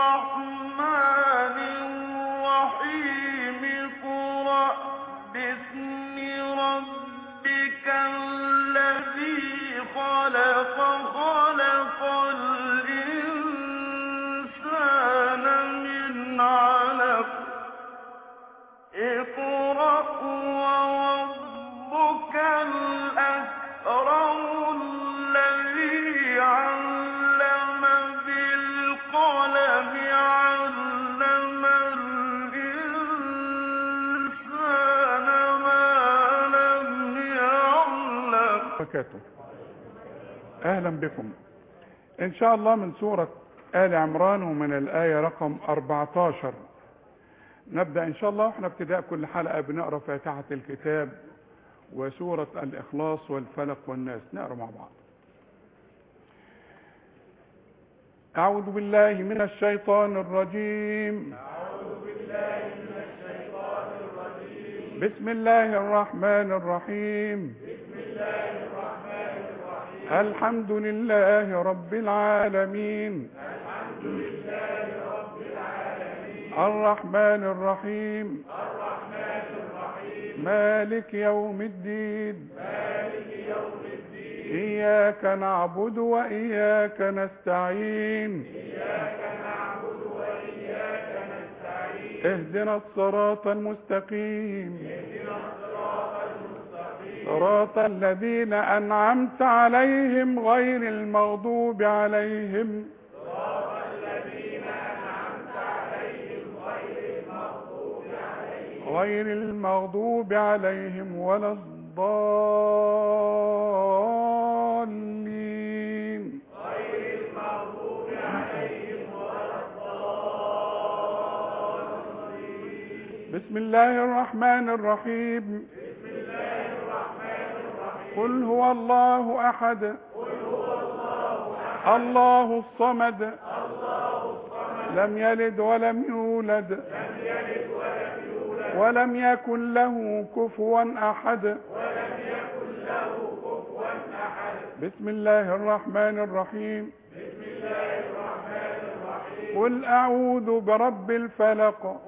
الرحمن الرحيم اقرأ باسم ربك الذي خلق خلق الإنسان من علق اقرأ وربك الأكرم الذي علم بالقلم علم الإنسان ما لم يعلم وبركاته اهلا بكم ان شاء الله من سورة آل عمران ومن الآية رقم 14 نبدأ ان شاء الله احنا ابتداء كل حلقة بنقرأ فاتحة الكتاب وسورة الإخلاص والفلق والناس نقرأ مع بعض أعوذ بالله من الشيطان الرجيم بسم الله الرحمن الرحيم الحمد لله رب العالمين الرحمن الرحيم مالك يوم الدين إياك نعبد وإياك نستعين اهدنا الصراط المستقيم صراط الذين أنعمت عليهم غير المغضوب عليهم غير المغضوب عليهم ولا الضالين بسم الله الرحمن الرحيم قل هو الله أحد الله الصمد لم يلد ولم يولد ولم يكن له كفوا أحد بسم الله الرحمن الرحيم قل أعوذ برب الفلق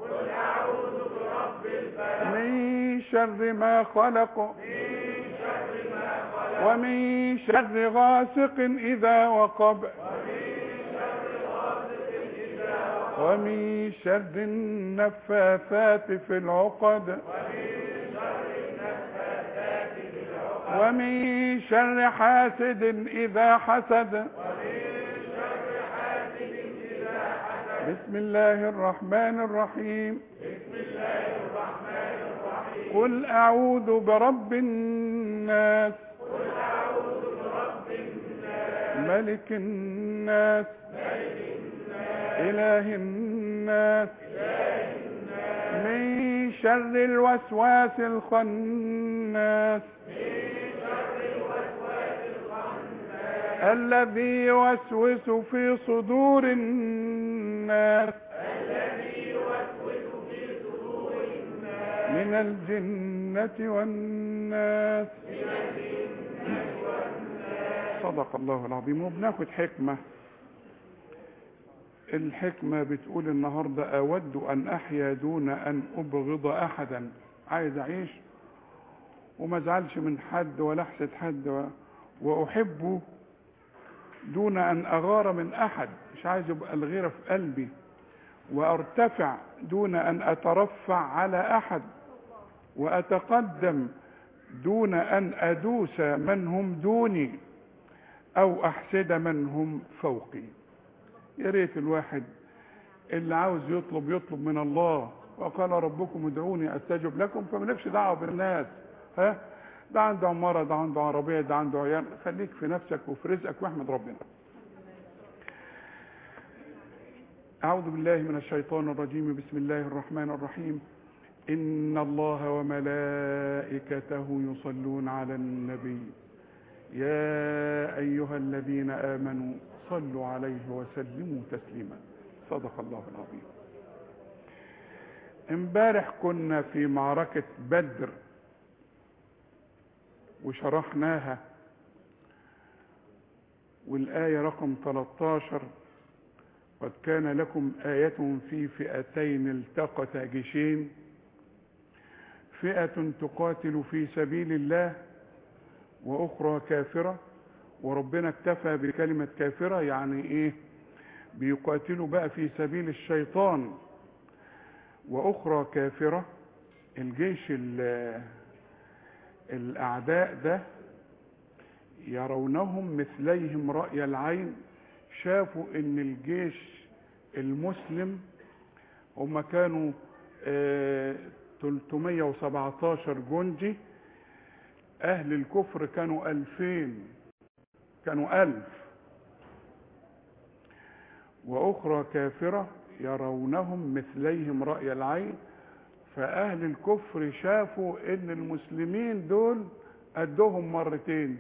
من شر ما خلق ومن شر غاسق إذا وقب ومن شر النفاثات في العقد ومن شر حاسد إذا حسد بسم الله الرحمن الرحيم قل أعوذ برب الناس ملك الناس إله الناس من شر الوسواس الخناس الذي يوسوس في صدور الناس من الجنة والناس صدق الله العظيم وبناخد حكمة الحكمة بتقول النهاردة أود أن أحيا دون أن أبغض أحدا عايز أعيش وما ازعلش من حد ولا أحسد حد و... وأحبه دون أن أغار من أحد مش عايز يبقى الغيرة في قلبي وأرتفع دون أن أترفع على أحد وأتقدم دون أن أدوس من هم دوني أو أحسد من هم فوقي يا ريت الواحد اللي عاوز يطلب يطلب من الله وقال ربكم ادعوني استجب لكم فمالكش دعوه بالناس ها ده عنده عماره ده عنده عربيه ده عنده عيال خليك في نفسك وفي رزقك واحمد ربنا اعوذ بالله من الشيطان الرجيم بسم الله الرحمن الرحيم ان الله وملائكته يصلون على النبي يا ايها الذين امنوا صلوا عليه وسلموا تسليما صدق الله العظيم امبارح كنا في معركة بدر وشرحناها والآية رقم 13 قد كان لكم آية في فئتين التقتا جيشين فئة تقاتل في سبيل الله وأخرى كافرة وربنا اكتفى بكلمة كافرة يعني إيه بيقاتلوا بقى في سبيل الشيطان وأخرى كافرة الجيش ال- الأعداء ده يرونهم مثليهم رأي العين شافوا ان الجيش المسلم هم كانوا آه، 317 جندي اهل الكفر كانوا 2000 كانوا 1000 واخرى كافرة يرونهم مثليهم رأي العين فاهل الكفر شافوا ان المسلمين دول قدهم مرتين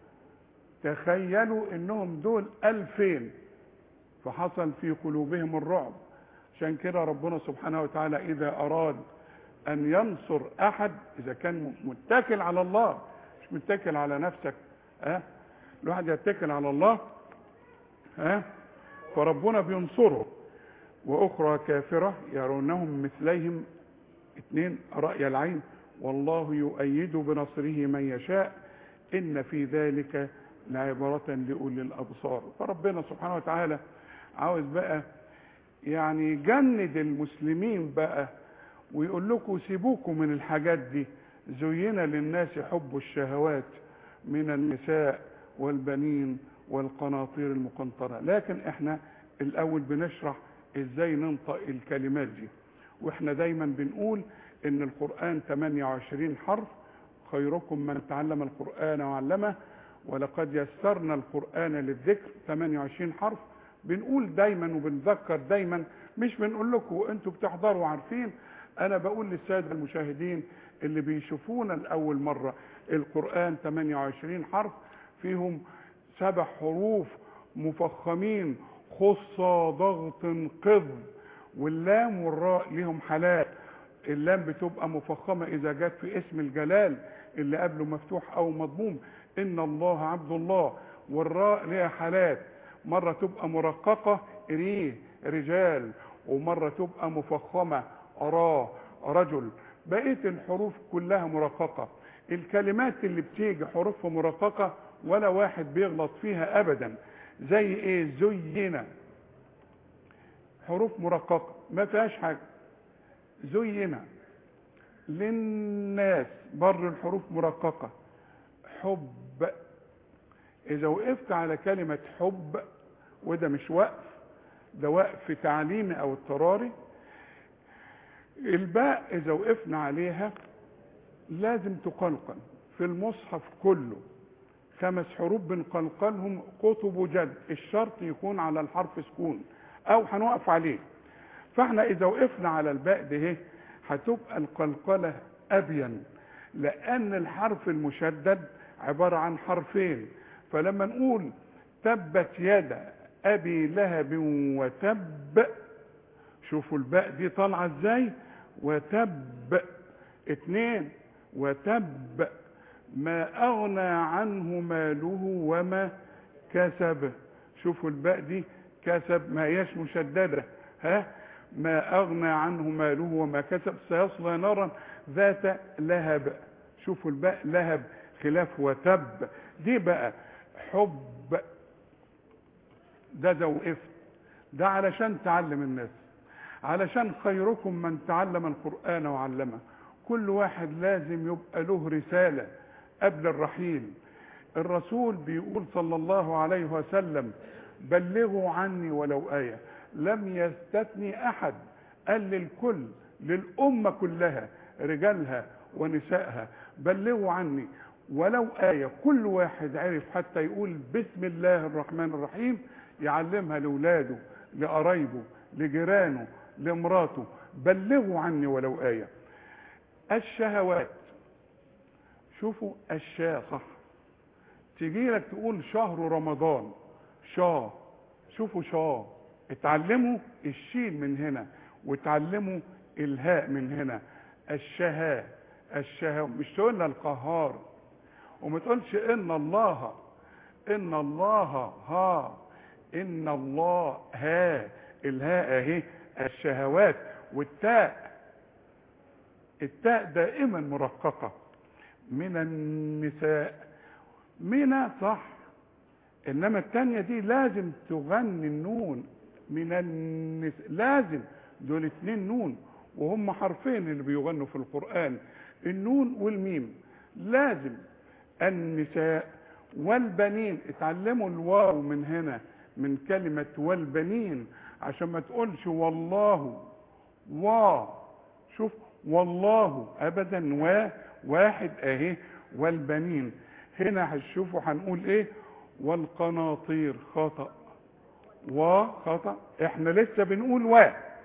تخيلوا انهم دول الفين فحصل في قلوبهم الرعب عشان كده ربنا سبحانه وتعالى اذا اراد ان ينصر احد اذا كان متكل على الله مش متكل على نفسك ها أه؟ الواحد يتكل على الله ها أه؟ فربنا بينصره واخرى كافره يرونهم مثليهم اثنين راي العين والله يؤيد بنصره من يشاء ان في ذلك لعبرة لأولي الأبصار فربنا سبحانه وتعالى عاوز بقى يعني يجند المسلمين بقى ويقول لكم سيبوكم من الحاجات دي زين للناس حب الشهوات من النساء والبنين والقناطير المقنطرة لكن احنا الأول بنشرح ازاي ننطق الكلمات دي واحنا دايما بنقول ان القرآن 28 حرف خيركم من تعلم القرآن وعلمه ولقد يسرنا القرآن للذكر 28 حرف بنقول دايما وبنذكر دايما مش بنقول لكم انتوا بتحضروا عارفين انا بقول للساده المشاهدين اللي بيشوفونا لاول مره القرآن 28 حرف فيهم سبع حروف مفخمين خصة ضغط قض واللام والراء ليهم حالات اللام بتبقى مفخمة إذا جت في اسم الجلال اللي قبله مفتوح أو مضموم إن الله عبد الله والراء ليها حالات مرة تبقى مرققة ريه رجال ومرة تبقى مفخمة أراه رجل بقية الحروف كلها مرققة الكلمات اللي بتيجي حروفها مرققة ولا واحد بيغلط فيها أبدا زي إيه زينا حروف مرققة ما فيهاش حاجة زينا للناس بر الحروف مرققة حب إذا وقفت على كلمة حب وده مش وقف ده وقف تعليمي أو اضطراري الباء إذا وقفنا عليها لازم تقلقل في المصحف كله خمس حروف بنقلقلهم قطب جد الشرط يكون على الحرف سكون أو هنوقف عليه فاحنا إذا وقفنا على الباء ده هتبقى القلقلة أبين لأن الحرف المشدد عبارة عن حرفين فلما نقول تبت يد أبي لهب وتب شوفوا الباء دي طالعة ازاي وتب اتنين وتب ما أغنى عنه ماله وما كسب شوفوا الباء دي كسب ما هياش مشددة ها ما أغنى عنه ماله وما كسب سيصلى نارا ذات لهب شوفوا الباء لهب خلاف وتب دي بقى حب ده ده وقفت ده علشان تعلم الناس علشان خيركم من تعلم القرآن وعلمه كل واحد لازم يبقى له رسالة قبل الرحيل الرسول بيقول صلى الله عليه وسلم بلغوا عني ولو آية لم يستثني أحد قال للكل للأمة كلها رجالها ونسائها بلغوا عني ولو آية كل واحد عرف حتى يقول بسم الله الرحمن الرحيم يعلمها لأولاده لقرايبه لجيرانه لمراته بلغوا عني ولو آية الشهوات شوفوا الشاء صح تيجي لك تقول شهر رمضان شا شوفوا شا اتعلموا الشين من هنا وتعلموا الهاء من هنا الشهاء الشهاء مش تقول القهار وما تقولش ان الله ان الله ها ان الله ها الهاء اهي الشهوات والتاء التاء دائما مرققة من النساء من صح انما التانية دي لازم تغني النون من النساء لازم دول اتنين نون وهم حرفين اللي بيغنوا في القرآن النون والميم لازم النساء والبنين اتعلموا الواو من هنا من كلمة والبنين عشان ما تقولش والله وا شوف والله ابدا و واحد اهي والبنين هنا هتشوفوا هنقول ايه والقناطير خطأ و خطأ احنا لسه بنقول و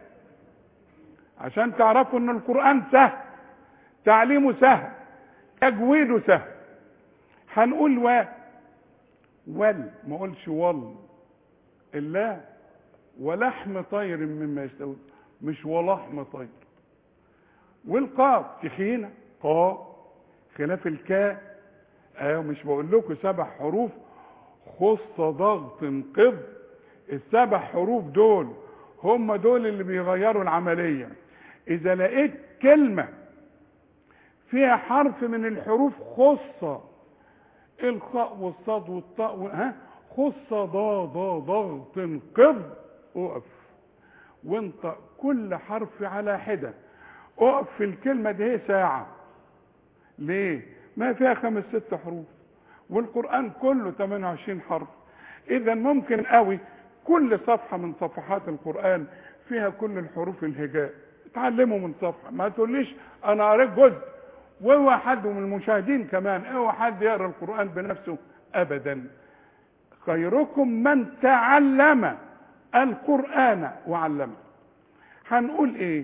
عشان تعرفوا ان القرآن سهل تعليمه سهل تجويده سهل هنقول و ول ما اقولش ول الا ولحم طير مما يستوي مش ولحم طير والقاف تخينه قا خلاف الكاء ايوه مش بقول لكم سبع حروف خص ضغط قض السبع حروف دول هم دول اللي بيغيروا العمليه اذا لقيت كلمه فيها حرف من الحروف خصه الخاء والصاد والطاء و- ها خص ضا ضا ضغط قض اقف وانطق كل حرف على حده اقف في الكلمه دي هي ساعه ليه ما فيها خمس ست حروف والقران كله 28 حرف اذا ممكن قوي كل صفحه من صفحات القران فيها كل الحروف الهجاء اتعلموا من صفحه ما تقوليش انا قريت جزء واوعى حد من المشاهدين كمان اوعى حد يقرا القران بنفسه ابدا خيركم من تعلم القران وعلمه هنقول ايه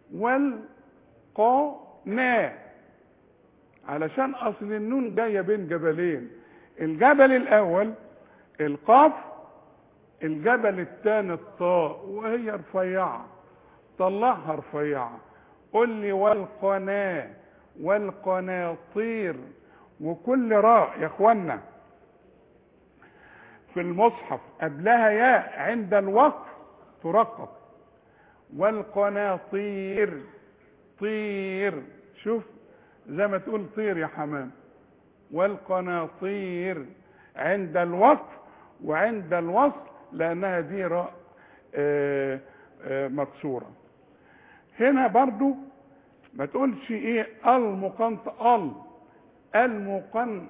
والقنا علشان اصل النون جايه بين جبلين الجبل الاول القاف الجبل الثاني الطاء وهي رفيعه طلعها رفيعه قل لي والقناه والقناطير وكل راء يا اخوانا في المصحف قبلها ياء عند الوقف ترقق والقناطير طير شوف زي ما تقول طير يا حمام والقناطير عند الوقف وعند الوصل لانها دي راء آه، آه، مكسوره هنا برضو ما تقولش ايه المقنط ال المقن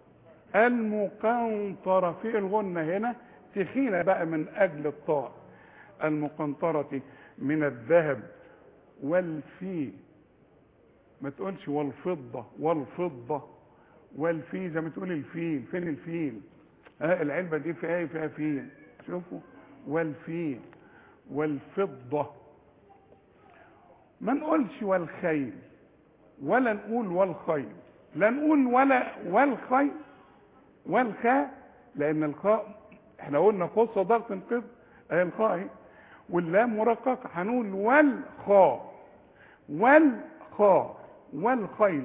المقنطرة في الغنة هنا تخينة بقى من أجل الطاء المقنطرة من الذهب والفي ما تقولش والفضة والفضة والفي زي ما تقول الفيل فين الفيل ها العلبة دي فيها ايه فيها فيل شوفوا والفيل والفضة ما نقولش والخيل ولا نقول والخيل لا نقول ولا والخيل والخاء لان الخاء احنا قلنا خص ضغط القض اهي الخاء اهي واللام مرققه هنقول والخاء والخاء والخيل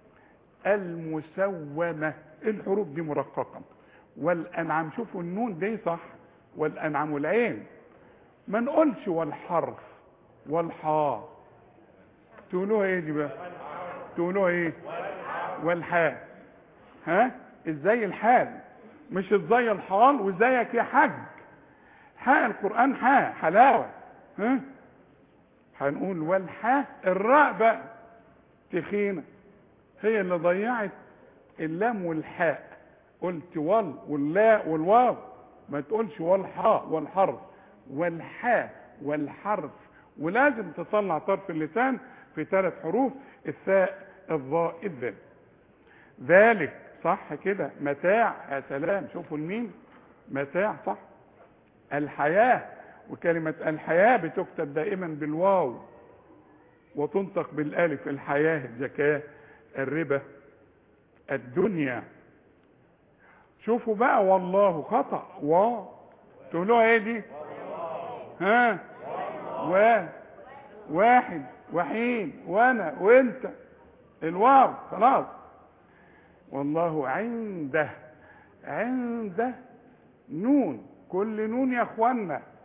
المسومه الحروف دي مرققه والانعام شوفوا النون دي صح والانعام والعين ما نقولش والحرف والحاء تقولوها ايه دي بقى تقولوها ايه والحاء ها ازاي الحال مش ازاي الحال وازيك يا حاج حاء القران حاء حلاوه ها هنقول والحاء الراء بقى تخينه هي اللي ضيعت اللام والحاء قلت وال واللاء والواو ما تقولش والحاء والحرف والحاء والحرف ولازم تطلع طرف اللسان في ثلاث حروف الثاء الظاء الذال ذلك صح كده متاع يا سلام شوفوا المين متاع صح الحياة وكلمة الحياة بتكتب دائما بالواو وتنطق بالالف الحياة الزكاة الربا الدنيا شوفوا بقى والله خطأ و تقولوها ايه دي ها و واحد وحيد وانا وانت الواو خلاص والله عنده عنده نون كل نون يا اخوانا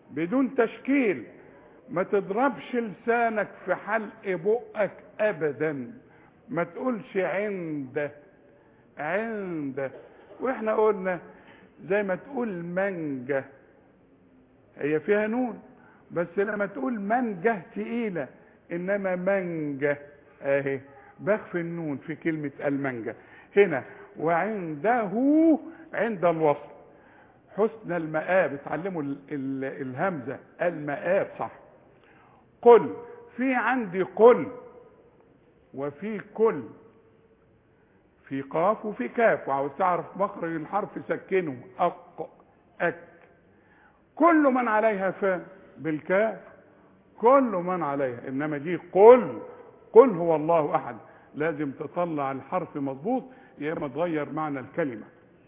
بدون تشكيل ما تضربش لسانك في حلق بقك ابدا ما تقولش عند عند واحنا قلنا زي ما تقول منجة هي فيها نون بس لما تقول منجة تقيلة انما منجة اهي بخفي النون في كلمة المنجة هنا وعنده عند الوصل حسن المآب اتعلموا ال ال الهمزة المآب صح قل في عندي قل وفي كل في قاف وفي كاف وعاوز تعرف مخرج الحرف سكنه أق أك كل من عليها فان بالكاف كل من عليها إنما دي قل قل هو الله أحد لازم تطلع الحرف مظبوط يا اما تغير معنى الكلمة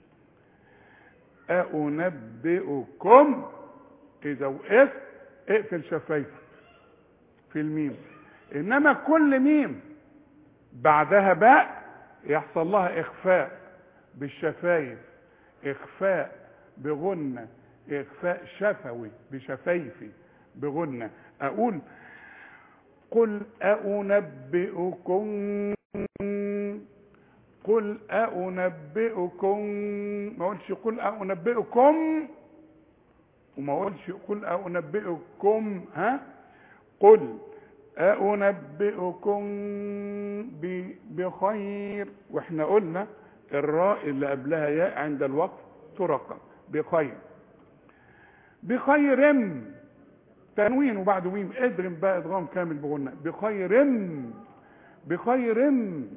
أنبئكم إذا وقفت اقفل شفايفك في الميم إنما كل ميم بعدها باء يحصل لها إخفاء بالشفايف إخفاء بغنة إخفاء شفوي بشفايفي بغنة أقول قل أنبئكم قل أنبئكم ما اقولش قل أنبئكم وما اقولش قل أنبئكم ها قل أنبئكم بخير واحنا قلنا الراء اللي قبلها ياء عند الوقف ترقى بخير بخير تنوين وبعده ميم ادغم بقى ادغام كامل بغنى بخير بخير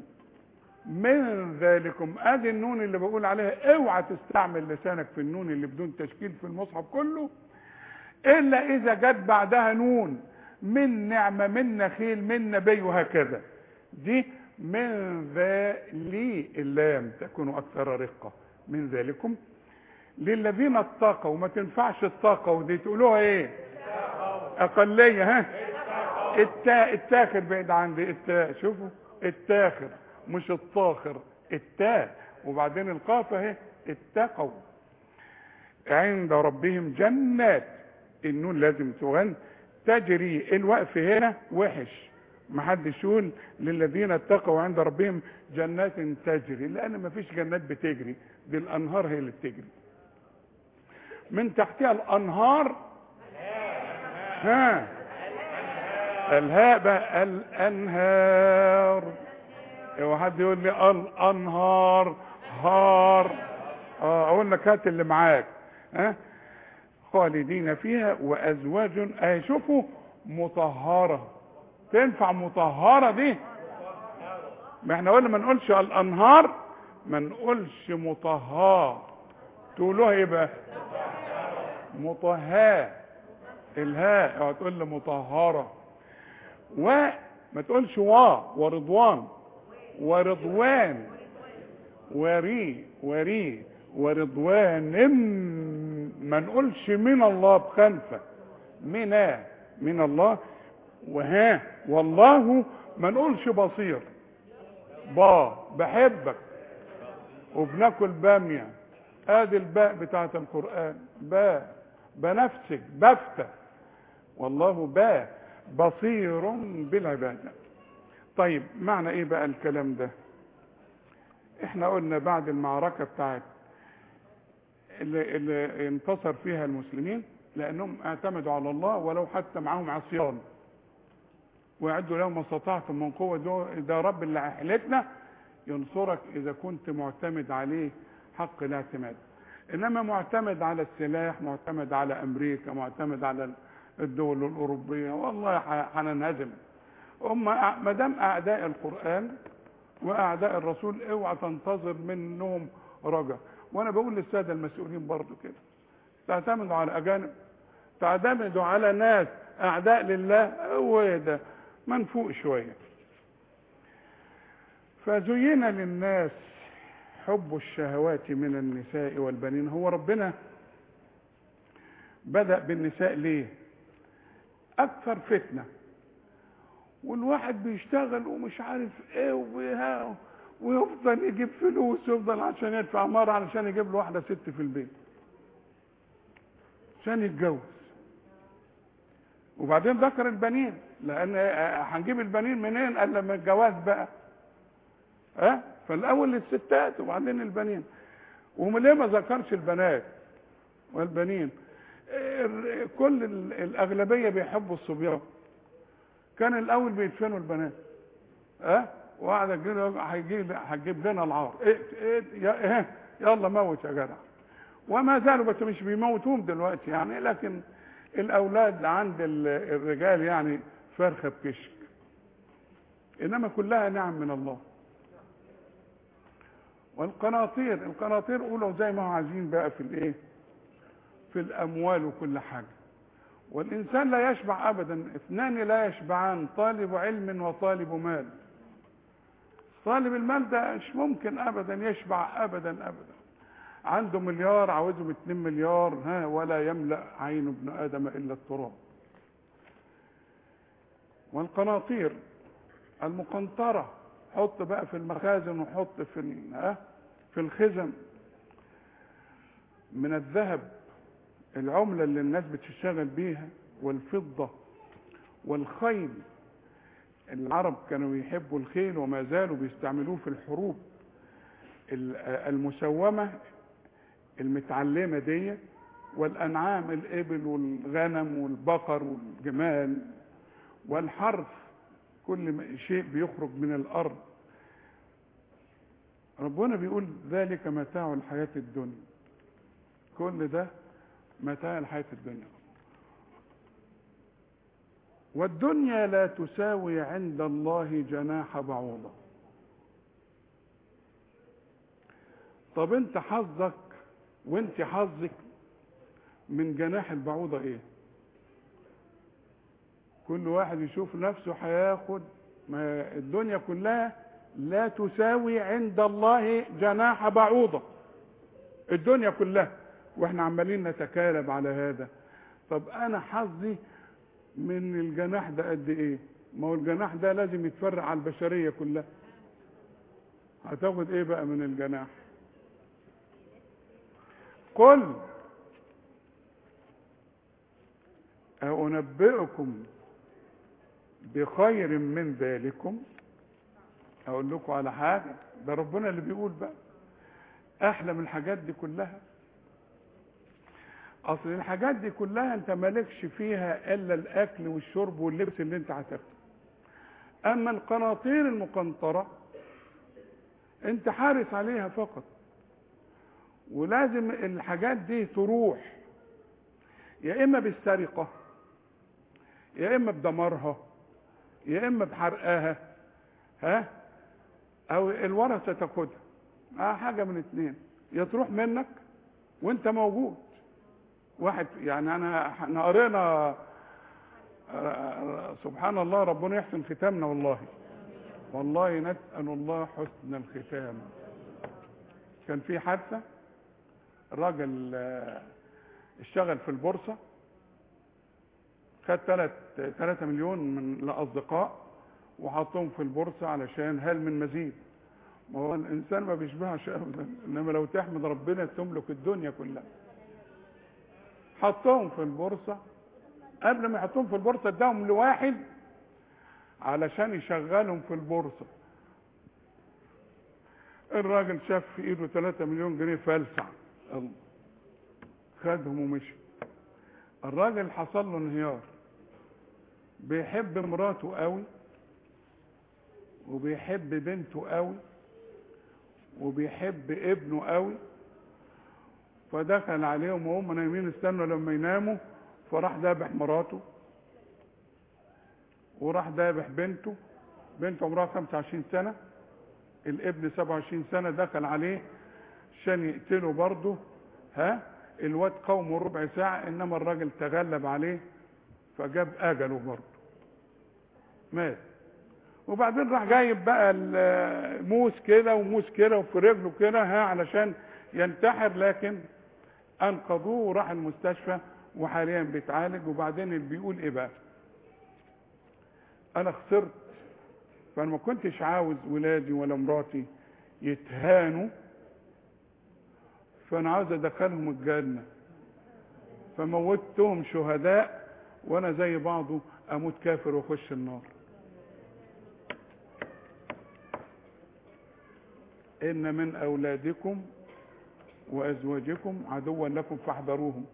من ذلكم ادي النون اللي بقول عليها اوعى تستعمل لسانك في النون اللي بدون تشكيل في المصحف كله الا اذا جت بعدها نون من نعمة من نخيل من نبي وهكذا دي من ذلي اللام تكون اكثر رقة من ذلكم للذين اتقوا ما تنفعش الطاقة ودي تقولوها ايه اقلية ها التاء التاخر بعيد عندي التاء شوفوا التاخر مش الطاخر التاء وبعدين القاف اهي اتقوا عند ربهم جنات النون لازم تغن تجري الوقف هنا وحش محدش يقول للذين اتقوا عند ربهم جنات تجري لان مفيش جنات بتجري دي الانهار هي اللي بتجري من تحتها الانهار ها الهاء بقى الانهار اوعى حد يقول لي الانهار هار اه اقول لك هات اللي معاك ها خالدين فيها وازواج اهي شوفوا مطهره تنفع مطهره دي ما احنا قلنا ما نقولش الانهار ما نقولش مطهاه تقولوها ايه بقى مطهاه الهاء اوعى تقول لي مطهره وما تقولش وا ورضوان ورضوان وري وري ورضوان ما نقولش من الله بخنفة منا من الله وها والله ما نقولش بصير با بحبك وبناكل بامية ادي الباء بتاعت القرآن با بنفسك بفتة والله با بصير بالعبادة طيب معنى ايه بقى الكلام ده احنا قلنا بعد المعركة بتاعت اللي, اللي انتصر فيها المسلمين لانهم اعتمدوا على الله ولو حتى معهم عصيان واعدوا لهم ما استطعتم من قوه ده, ده رب اللي حلتنا ينصرك اذا كنت معتمد عليه حق الاعتماد انما معتمد على السلاح معتمد على امريكا معتمد على الدول الاوروبيه والله هننهزم هم ما دام اعداء القران واعداء الرسول اوعى تنتظر منهم رجا وانا بقول للساده المسؤولين برضو كده تعتمدوا على اجانب تعتمدوا على ناس اعداء لله هو ده منفوق شويه فزين للناس حب الشهوات من النساء والبنين هو ربنا بدأ بالنساء ليه أكثر فتنة والواحد بيشتغل ومش عارف ايه وبيها ويفضل يجيب فلوس يفضل عشان يدفع مرة علشان يجيب له واحدة ست في البيت عشان يتجوز وبعدين ذكر البنين لان آه، هنجيب البنين منين قال لما الجواز بقى ها أه؟ فالاول للستات وبعدين البنين وليه ما ذكرش البنات والبنين ال- كل ال- الاغلبيه بيحبوا الصبيان كان الاول بيدفنوا البنات ها أه؟ وقعد يجي- هيجيب هتجيب لنا العار إيه إيه يا إيه يلا موت يا جدع وما زالوا بس مش بيموتوهم دلوقتي يعني لكن الاولاد عند ال- الرجال يعني فرخه بكشك انما كلها نعم من الله والقناطير القناطير قولوا زي ما هو عايزين بقى في الايه في الاموال وكل حاجه والانسان لا يشبع ابدا اثنان لا يشبعان طالب علم وطالب مال طالب المال ده مش ممكن ابدا يشبع ابدا ابدا عنده مليار عاوزهم 2 مليار ها ولا يملا عين ابن ادم الا التراب والقناطير المقنطره حط بقى في المخازن وحط في ال- ها في الخزن من الذهب العمله اللي الناس بتشتغل بيها والفضه والخيل العرب كانوا يحبوا الخيل وما زالوا بيستعملوه في الحروب ال- المسومه المتعلمه دي والانعام الابل والغنم والبقر والجمال والحرث كل ما- شيء بيخرج من الارض ربنا بيقول ذلك متاع الحياه الدنيا كل ده متاع الحياه الدنيا والدنيا لا تساوي عند الله جناح بعوضه طب انت حظك وانت حظك من جناح البعوضه ايه كل واحد يشوف نفسه هياخد ما الدنيا كلها لا تساوي عند الله جناح بعوضه الدنيا كلها واحنا عمالين نتكالب على هذا طب انا حظي من الجناح ده قد ايه ما هو الجناح ده لازم يتفرع على البشريه كلها هتاخد ايه بقى من الجناح قل أنبئكم بخير من ذلكم أقول لكم على حاجة ده ربنا اللي بيقول بقى أحلى من الحاجات دي كلها أصل الحاجات دي كلها أنت مالكش فيها إلا الأكل والشرب واللبس اللي أنت هتاخده أما القناطير المقنطرة أنت حارس عليها فقط ولازم الحاجات دي تروح يا اما بالسرقه يا اما بدمارها يا اما بحرقها ها او الورثه تاخدها اه حاجه من اتنين يا تروح منك وانت موجود واحد يعني انا احنا قرينا آه، سبحان الله ربنا يحسن ختامنا والله والله نسال الله حسن الختام كان في حادثه الراجل آه، اشتغل في البورصة خد 3 3 مليون من الأصدقاء وحطهم في البورصة علشان هل من مزيد ما هو الإنسان ما بيشبعش أبدا إنما لو تحمد ربنا تملك الدنيا كلها حطهم في البورصة قبل ما يحطهم في البورصة اداهم لواحد علشان يشغلهم في البورصة الراجل شاف في ايده 3 مليون جنيه فلسع الله خدهم ومشي الراجل حصل له انهيار بيحب مراته قوي وبيحب بنته قوي وبيحب ابنه قوي فدخل عليهم وهم نايمين استنوا لما يناموا فراح ذابح مراته وراح ذابح بنته بنته عمرها 25 سنة الابن 27 سنة دخل عليه عشان يقتله برضه ها الواد قومه ربع ساعة انما الراجل تغلب عليه فجاب اجله برضه مات وبعدين راح جايب بقى الموس كده وموس كده وفي رجله كده ها علشان ينتحر لكن انقذوه وراح المستشفى وحاليا بيتعالج وبعدين اللي بيقول ايه بقى انا خسرت فانا ما كنتش عاوز ولادي ولا مراتي يتهانوا فانا عاوز ادخلهم الجنه فموتهم شهداء وانا زي بعضه اموت كافر واخش النار ان من اولادكم وازواجكم عدوا لكم فاحذروهم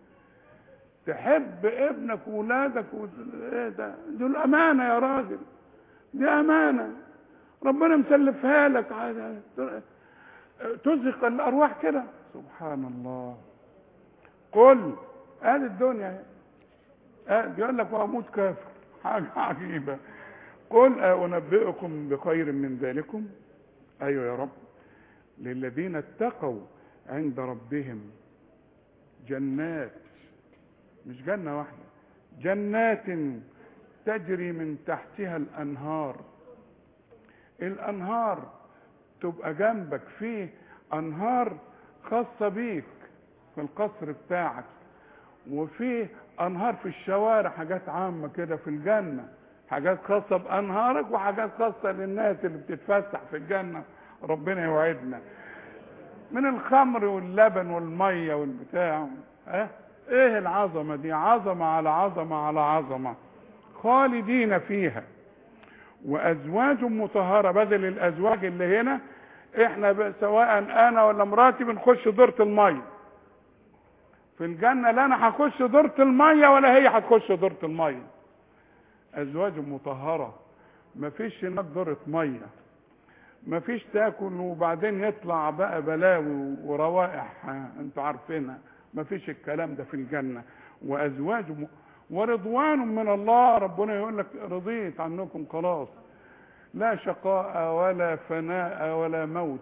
تحب ابنك وولادك و... ايه ده دول امانه يا راجل دي امانه ربنا مسلفها لك على- تزهق الارواح كده سبحان الله قل ادي الدنيا اهي. آه، بيقول لك واموت كافر حاجه عجيبه قل انبئكم بخير من ذلكم ايوه يا رب للذين اتقوا عند ربهم جنات مش جنه واحده جنات تجري من تحتها الانهار الانهار تبقى جنبك فيه انهار خاصه بيك في القصر بتاعك وفي انهار في الشوارع حاجات عامه كده في الجنه حاجات خاصه بانهارك وحاجات خاصه للناس اللي بتتفسح في الجنه ربنا يوعدنا من الخمر واللبن والميه والبتاع ها ايه العظمه دي عظمه على عظمه على عظمه خالدين فيها وازواج مطهره بدل الازواج اللي هنا احنا ب- سواء انا ولا مراتي بنخش دورة الميه في الجنه لا انا هخش دورة الميه ولا هي هتخش دورة الميه ازواج مطهره مفيش هناك دورة ميه مفيش تاكل وبعدين يطلع بقى بلاوي وروائح ها، انتوا عارفينها مفيش الكلام ده في الجنه وازواج م... ورضوان من الله ربنا يقول لك رضيت عنكم خلاص لا شقاء ولا فناء ولا موت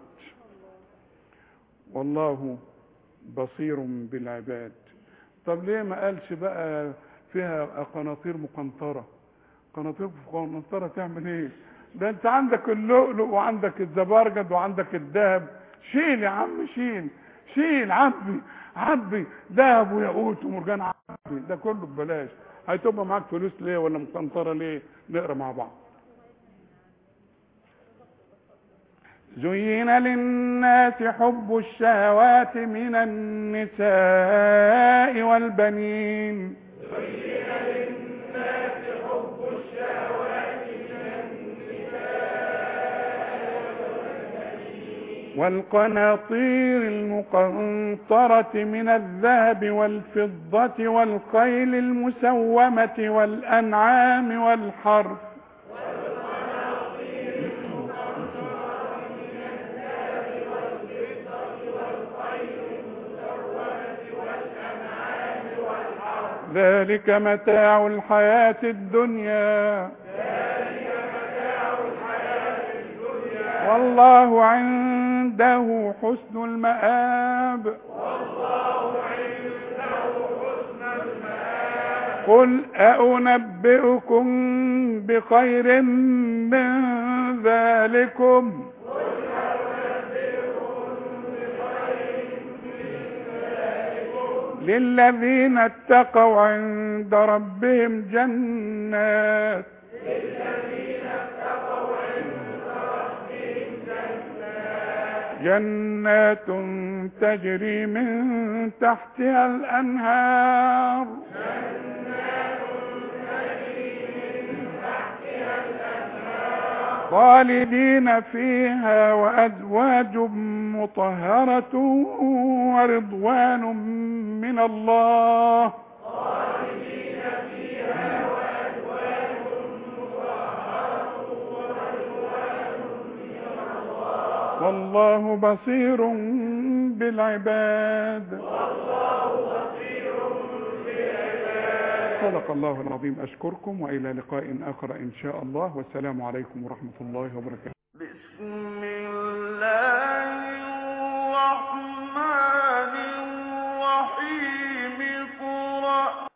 والله بصير بالعباد طب ليه ما قالش بقى فيها قناطير مقنطرة قناطير مقنطرة تعمل ايه ده انت عندك اللؤلؤ وعندك الزبرجد وعندك الذهب شيل يا عم شيل شيل عبي عبي ذهب وياقوت ومرجان عبي ده كله ببلاش هتبقى معاك فلوس ليه ولا مقنطرة ليه نقرا مع بعض زين للناس حب الشهوات من النساء والبنين والقناطير المقنطرة من الذهب والفضة والخيل المسومة والأنعام والحرث ذلك متاع الحياة الدنيا والله عنده حسن المآب قل أنبئكم بخير من ذلكم للذين اتقوا عند ربهم جنات جنات تجري من تحتها الأنهار خالدين فيها وأزواج مطهرة ورضوان من الله والله بصير بالعباد صدق الله العظيم أشكركم وإلى لقاء آخر إن شاء الله والسلام عليكم ورحمة الله وبركاته بسم